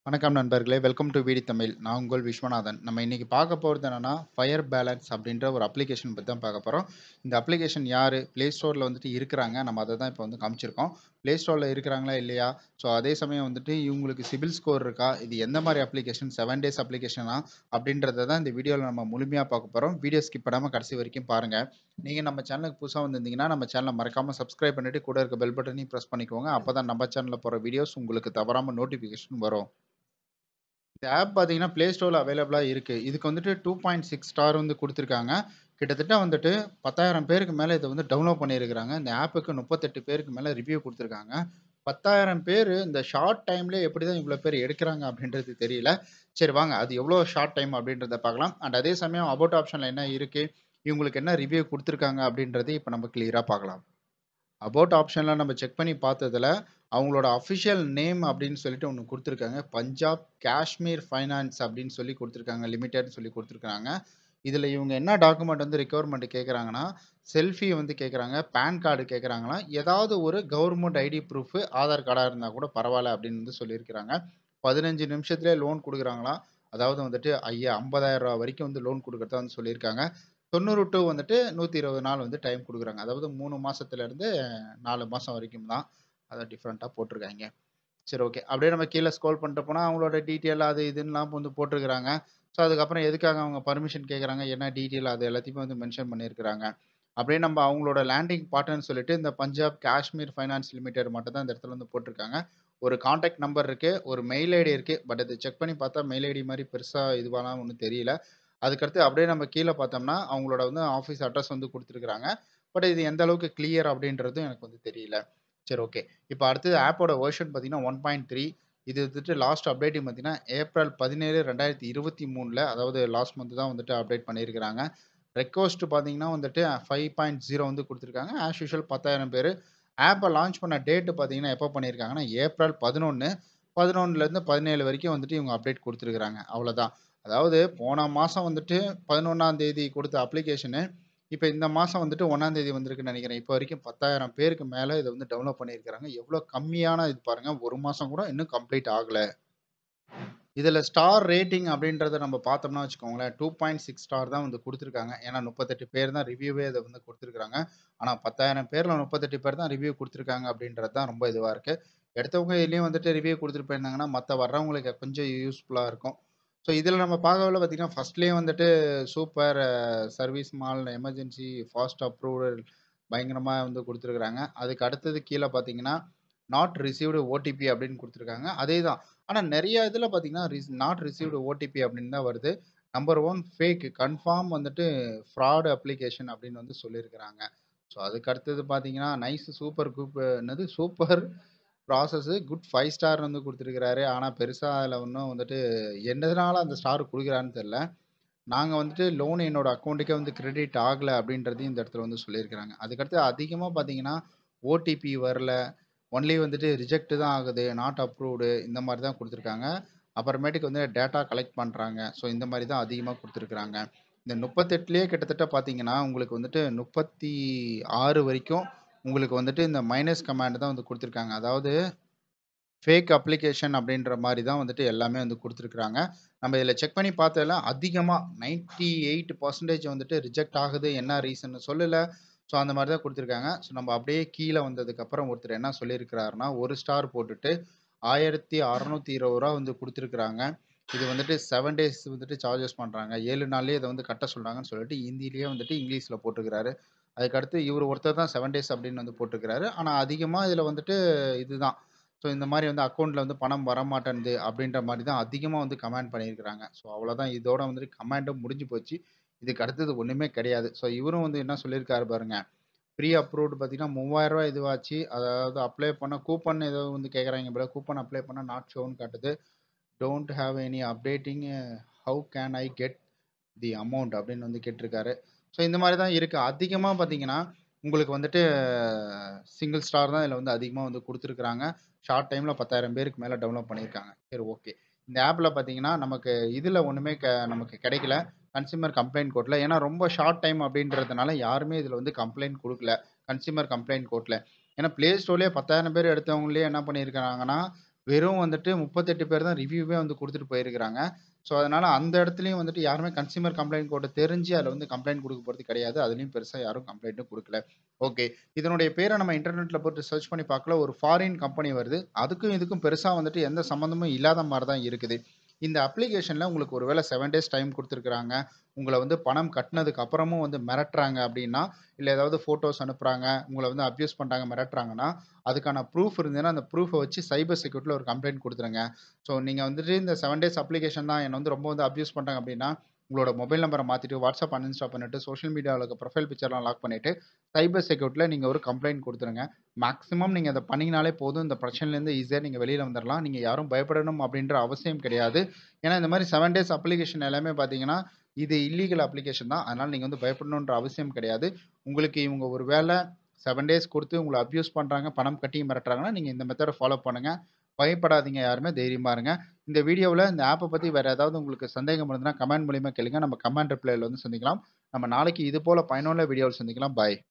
வணக்கம் நண்பர்களே! Welcome to VD Tamil. நான் உங்கள் விஸ்வநாதன். நம்ம இன்னைக்கு பார்க்க போறது என்னன்னா, ஃபயர் பேலன்ஸ் அப்படின்ற ஒரு அப்ளிகேஷன் பத்தி தான் பார்க்க போறோம். இந்த அப்ளிகேஷன் யாரு? Play Storeல வந்துட்டு இருக்கிறாங்க. நம்ம அத தான் இப்ப வந்து காமிச்சிருக்கோம். Play Storeல இருக்கிறாங்களா? இல்லையா? ஸோ அதே சமயம் வந்துட்டு இவங்களுக்கு சிபில் ஸ்கோர் இருக்கா? இது எந்த மாரி அப்ளிகேஷன்? 7 டேஸ் அப்ளிகேஷனா? அப்படின்றத தான் இந்த வீடியோல நம்ம முழுமையா பார்க்க போறோம். வீடியோ ஸ்கிப் பண்ணாம கடைசி வரைக்கும் பாருங்க. நீங்க நம்ம சேனலுக்கு புதுசா வந்திருந்தீங்கன்னா, நம்ம சேனல மறக்காம சப்ஸ்கிரைப் பண்ணிட்டு கூட இருக்க பெல் பட்டனையும் பிரஸ் பண்ணிக்கோங்க. அப்பதான் நம்ம சேனல்ல போடுற வீடியோஸ் உங்களுக்கு தவறாம நோட்டிஃபிகேஷன் வரும். இந்த ஆப் பார்த்தீங்கன்னா, Play Storeல அவைலபிளா இருக்கு. இதுக்கு வந்துட்டு 2.6 ஸ்டார் வந்து குடுத்துருக்காங்க. கிட்டத்தட்ட வந்துட்டு 10,000 பேருக்கு மேல இத வந்து டவுன்லோட் பண்ணியிருக்கிறாங்க. இந்த ஆப்புக்கு 38 பேருக்கு மேல ரிவ்யூ குடுத்துருக்காங்க. 10,000 பேரு இந்த ஷார்ட் டைம்லயே எப்படி தான் இவ்வளோ பேர் எடுக்குறாங்க அப்படின்றது தெரியல. சரி வாங்க, அது எவ்வளோ ஷார்ட் டைம் அப்படின்றத பார்க்கலாம். அண்ட் அதே சமயம் அபௌட் ஆப்ஷன்ல என்ன இருக்கு? இவங்களுக்கு என்ன ரிவ்யூ குடுத்துருக்காங்க அப்படின்றதையும் இப்ப நம்ம கிளியரா பார்க்கலாம். அபௌட் ஆப்ஷன்ல நம்ம செக் பண்ணி பார்த்ததுல, அவங்களோட அஃபிஷியல் நேம் அப்படின்னு சொல்லிட்டு ஒண்ணு குடுத்துருக்காங்க. பஞ்சாப் காஷ்மீர் ஃபைனான்ஸ் அப்படின்னு சொல்லி குடுத்துருக்காங்க. லிமிடெட்ன்னு சொல்லி குடுத்துருக்காங்க. இதுல இவங்க என்ன டாக்குமெண்ட் வந்து ரிக்வயர்மென்ட் கேட்குறாங்கன்னா, செல்ஃபி வந்து கேட்குறாங்க, பான் கார்டு கேட்குறாங்களாம். ஏதாவது ஒரு கவர்ன்மெண்ட் ஐடி ப்ரூஃப் ஆதார் கார்டா இருந்தா கூட பரவால்ல அப்படின்னு வந்து சொல்லியிருக்கிறாங்க. 15 நிமிஷத்திலே லோன் குடுக்குறாங்களாம். அதாவது வந்துட்டு ஐய ரூ. 50,000 வரைக்கும் வந்து லோன் குடுக்கிறதா வந்து சொல்லியிருக்காங்க. 90 டூ வந்துட்டு 120 நாள் வந்து டைம் குடுக்குறாங்க. அதாவது 3 மாசத்துலருந்து 4 மாசம் வரைக்கும் தான். அத டிஃபரெண்ட்டா போட்டுருக்காய்ங்க. சரி ஓகே. அப்படியே நம்ம கீழ ஸ்க்ரோல் பண்ணிட்டு போனா, அவங்களோட டீட்டெயில் அது இதுன்னுலாம் வந்து போட்டுருக்காங்க. ஸோ அதுக்கப்புறம் எதுக்காக அவங்க பர்மிஷன் கேட்குறாங்க, என்ன டீட்டெயில் அது எல்லாத்தையுமே வந்து மென்ஷன் பண்ணியிருக்கிறாங்க. அப்படியே நம்ம அவங்களோட லேண்டிங் பார்ட்னர்ன்னு சொல்லிட்டு இந்த பஞ்சாப் காஷ்மீர் ஃபைனான்ஸ் லிமிடெட் மட்டும் தான் இந்த இடத்துல வந்து போட்டுருக்காங்க. ஒரு கான்டாக்ட் நம்பர் இருக்கு. ஒரு மெயில் ஐடி இருக்கு. பட் இத செக் பண்ணி பார்த்தா மெயில் ஐடி மாரி பெருசா இதுவாலாம் ஒண்ணும் தெரியல. அதுக்கடுத்து அப்படியே நம்ம கீழ பார்த்தோம்னா, அவங்களோட வந்து ஆஃபீஸ் அட்ரஸ் வந்து குடுத்துருக்காங்க. பட் இது எந்த அளவுக்கு கிளியர் அப்படின்றதும் எனக்கு வந்து தெரியல. சரி ஓகே. இப்ப அடுத்தது ஆப்போட வெர்ஷன் பார்த்தீங்கன்னா 1.3 இது வந்துட்டு லாஸ்ட் அப்டேட்டிங் பார்த்தீங்கன்னா, ஏப்ரல் 17, 2023ல அதாவது லாஸ்ட் மந்த் தான் வந்துட்டு அப்டேட் பண்ணியிருக்கிறாங்க. ரெக்வெஸ்ட் பார்த்தீங்கன்னா வந்துட்டு 5.0 வந்து குடுத்துருக்காங்க. ஆஸ் யூசுவல் 10,000 பேரு. ஆப்ப லான்ச் பண்ண டேட் பார்த்தீங்கன்னா, எப்போ பண்ணியிருக்காங்கன்னா, ஏப்ரல் 11 11லருந்து 17 வரைக்கும் வந்துட்டு இவங்க அப்டேட் குடுத்துருக்காங்க. அவ்வளோதான். அதாவது போன மாசம் வந்துட்டு 11ஆம் தேதி குடுத்த அப்ளிகேஷனு, இப்ப இந்த மாசம் வந்துட்டு 1ஆம் தேதி வந்திருக்குன்னு நெனைக்கிறேன். இப்போ வரைக்கும் 10,000 பேருக்கு மேல இத வந்து டவுன்லோட் பண்ணியிருக்கிறாங்க. எவ்வளோ கம்மியான இது பாருங்க. 1 மாசம் கூட இன்னும் கம்ப்ளீட் ஆகல. இதுல ஸ்டார் ரேட்டிங் அப்படின்றத நம்ம பார்த்தோம்னா வச்சுக்கோங்களேன், 2.6 ஸ்டார் தான் வந்து குடுத்துருக்காங்க. ஏன்னா 38 பேர் தான் ரிவ்யூவே இத வந்து குடுத்துருக்காங்க. ஆனா 10,000 பேர்ல 38 பேர் தான் ரிவ்யூ குடுத்துருக்காங்க அப்படின்றது தான் ரொம்ப இதுவா இருக்கு. எடுத்தவங்க இதுலயும் வந்துட்டு ரிவ்யூ குடுத்துட்டு போயிருந்தாங்கன்னா, மத்த வர்றவங்களுக்கு கொஞ்சம் யூஸ்ஃபுல்லா இருக்கும். ஸோ இதுல நம்ம பார்க்கக்குள்ள பார்த்தீங்கன்னா, ஃபர்ஸ்ட்லயே வந்துட்டு super service mall emergency fast approval பயங்கரமா வந்து குடுத்துருக்காங்க. அதுக்கு அடுத்தது கீழ பார்த்தீங்கன்னா, நாட் ரிசீவ்டு ஓடிபி அப்படின்னு குடுத்துருக்காங்க. அதேதான். ஆனா நெறைய இதுல பார்த்தீங்கன்னா, ரிஸ் நாட் ரிசீவ்டு ஓடிபி அப்படின்னு தான் வருது. நம்பர் 1 ஃபேக் கன்ஃபார்ம் வந்துட்டு ஃப்ராட் அப்ளிகேஷன் அப்படின்னு வந்து சொல்லியிருக்கிறாங்க. ஸோ அதுக்கு அடுத்தது பார்த்தீங்கன்னா, நைஸ் சூப்பர் குப் என்னது சூப்பர் ப்ராசஸ் குட் 5 ஸ்டார் வந்து குடுத்துருக்கிறாரு. ஆனா பெருசா அதுல ஒண்ணும் வந்துட்டு எதனால அந்த ஸ்டார் குடுக்குறாருன்னு தெரியல. நாங்க வந்துட்டு லோன் என்னோட அக்கவுண்ட்டுக்கே வந்து கிரெடிட் ஆகல அப்படின்றதையும் இந்த இடத்துல வந்து சொல்லியிருக்கிறாங்க. அதுக்கடுத்து அதிகமா பார்த்தீங்கன்னா, ஓடிபி வரல. ஒன்லி வந்துட்டு ரிஜெக்ட் தான் ஆகுது. நாட் அப்ரூவ்டு இந்த மாரி தான் குடுத்துருக்காங்க. அப்புறமேட்டுக்கு வந்து டேட்டா கலெக்ட் பண்றாங்க. ஸோ இந்த மாரி தான் அதிகமா குடுத்துருக்காங்க. இந்த 38லயே கிட்டத்தட்ட பார்த்தீங்கன்னா, உங்களுக்கு வந்துட்டு 36 வரைக்கும் உங்களுக்கு வந்துட்டு இந்த மைனஸ் கமாண்ட் தான் வந்து குடுத்துருக்காங்க. அதாவது ஃபேக் அப்ளிகேஷன் அப்படின்ற மாரி தான் வந்துட்டு எல்லாமே வந்து குடுத்துருக்காங்க. நம்ம இதுல செக் பண்ணி பார்த்ததுல அதிகமா 98% வந்துட்டு ரிஜெக்ட் ஆகுது. என்ன ரீசன்னு சொல்லல. ஸோ அந்த மாரி தான் குடுத்துருக்காங்க. ஸோ நம்ம அப்படியே கீழ வந்ததுக்கப்புறம் ஒருத்தர் என்ன சொல்லியிருக்கிறாருன்னா, 1 ஸ்டார் போட்டுட்டு ரூ. 1,620 வந்து குடுத்துருக்காங்க. இது வந்துட்டு 7 டேஸ் வந்துட்டு சார்ஜஸ் பண்றாங்க. 7 நாள்லயே இத வந்து கட்ட சொல்றாங்கன்னு சொல்லிட்டு ஹிந்திலயே வந்துட்டு இங்கிலீஷ்ல போட்டுருக்காரு. அதுக்கடுத்து இவரு ஒருத்தர் தான் 7 டேஸ் அப்படின்னு வந்து போட்டுருக்காரு. ஆனா அதிகமா இதுல வந்துட்டு இதுதான். ஸோ இந்த மாரி வந்து அக்கவுண்ட்ல வந்து பணம் வரமாட்டேன்து அப்படின்ற மாரி தான் அதிகமா வந்து கமெண்ட் பண்ணியிருக்கிறாங்க. ஸோ அவ்வளோதான் இதோட வந்துட்டு கமெண்டும் முடிஞ்சு போச்சு. இதுக்கு அடுத்தது ஒண்ணுமே கிடையாது. ஸோ இவரும் வந்து என்ன சொல்லியிருக்காரு பாருங்க. ப்ரீ அப்ரூவ்டு பார்த்தீங்கன்னா, ரூ. 3000 இதுவாச்சு. அதாவது அப்ளை பண்ண கூப்பன் ஏதோ வந்து கேட்குறாய்ங்க போல. கூப்பன் அப்ளை பண்ணா நாட் ஷோன்னு காட்டுது. Don't have any updating how can I get the amount அப்படின்னு வந்து கேட்டிருக்காரு. ஸோ இந்த மாரி தான் இருக்கு. அதிகமா பார்த்தீங்கன்னா, உங்களுக்கு வந்துட்டு சிங்கிள் ஸ்டார் தான் இதுல வந்து அதிகமா வந்து குடுத்துருக்காங்க. ஷார்ட் டைம்ல 10,000 பேருக்கு மேல டவுன்லோட் பண்ணியிருக்காங்க. சரி ஓகே. இந்த ஆப்ல பார்த்தீங்கன்னா, நமக்கு இதுல ஒண்ணுமே க நமக்கு கிடைக்கல. கன்சியூமர் கம்ப்ளைண்ட் கோர்ட்ல. ஏன்னா ரொம்ப ஷார்ட் டைம் அப்படின்றதுனால யாருமே இதுல வந்து கம்ப்ளைண்ட் குடுக்கல. கன்சியூமர் கம்ப்ளைண்ட் கோர்ட்ல. ஏன்னா Play Storeலயே 10,000 பேர் எடுத்தவங்களயே என்ன பண்ணியிருக்காங்கன்னா, வெறும் வந்துட்டு 38 பேர் தான் ரிவ்யூவே வந்து குடுத்துட்டு போயிருக்கிறாங்க. ஸோ, அதனால அந்த இடத்துலயும் வந்துட்டு யாருமே கன்சியூமர் கம்ப்ளைண்ட் கோர்ட்ட தெரிஞ்சு அதுல வந்து கம்ப்ளைண்ட் குடுக்க போறது கிடையாது. அதுலயும் பெருசா யாரும் கம்ப்ளைண்ட்டும் குடுக்கல. ஓகே. இதனுடைய பேர நம்ம இன்டர்நெட்ல போட்டு சர்ச் பண்ணி பார்க்கல. ஒரு ஃபாரின் கம்பெனி வருது. அதுக்கும் இதுக்கும் பெருசா வந்துட்டு எந்த சம்மந்தமும் இல்லாத மாரி தான் இருக்குது. இந்த அப்ளிகேஷன்ல உங்களுக்கு ஒரு வேள 7 டேஸ் டைம் குடுத்துருக்காங்க. உங்கள வந்து பணம் கட்டுனதுக்கு அப்புறமும் வந்து மிரட்டுறாங்க அப்டின்னா, இல்ல ஏதாவது ஃபோட்டோஸ் அனுப்புறாங்க, உங்கள வந்து அப்யூஸ் பண்றாங்க, மிரட்டுறாங்கன்னா, அதுக்கான ப்ரூஃப் இருந்ததுன்னா, அந்த ப்ரூஃப வச்சு சைபர் செக்யூரிட்டில ஒரு கம்ப்ளைண்ட் குடுத்துருங்க. ஸோ, நீங்க வந்துட்டு இந்த 7 டேஸ் அப்ளிகேஷன் தான் என்ன வந்து ரொம்ப வந்து அப்யூஸ் பண்றாங்க அப்டின்னா, உங்களோட மொபைல் நம்பர மாத்திட்டு, WhatsApp அன்இன்ஸ்டால் பண்ணிட்டு, சோசியல் மீடியால இருக்க ப்ரொஃபைல் பிக்சர்லாம் லாக் பண்ணிட்டு, சைபர் செக்யூரிட்டில நீங்க ஒரு கம்ப்ளைண்ட் குடுத்துருங்க. மேக்ஸிமம் நீங்க அத பண்ணீங்கனாலே போதும். இந்த பிரச்சனையிலருந்து ஈஸியா நீங்க வெளில வந்துரலாம். நீங்க யாரும் பயப்படணும் அப்டின்ற அவசியம் கிடையாது. ஏன்னா, இந்த மாரி 7 டேஸ் அப்ளிகேஷன் எல்லாமே பார்த்தீங்கன்னா, இது இல்லீகல் அப்ளிகேஷன் தான். அதனால நீங்க வந்து பயப்படணுன்ற அவசியம் கிடையாது. உங்களுக்கு இவங்க ஒரு வேள 7 டேஸ் குடுத்து உங்கள அப்யூஸ் பண்றாங்க, பணம் கட்டி மிரட்டுறாங்கன்னா, நீங்க இந்த மெத்தட ஃபாலோ பண்ணுங்க. பயப்படாதீங்க யாருமே, தைரியமா இருங்க. இந்த வீடியோவுல இந்த ஆப்ப பத்தி வேற ஏதாவது உங்களுக்கு சந்தேகம் இருந்ததுன்னா, கமெண்ட் மூலியமா கேளுங்க. நம்ம கமெண்ட் ரிப்ளைல வந்து சந்திக்கலாம். நம்ம நாளைக்கு இது போல பயனுள்ள வீடியோவில் சந்திக்கலாம். பாய்.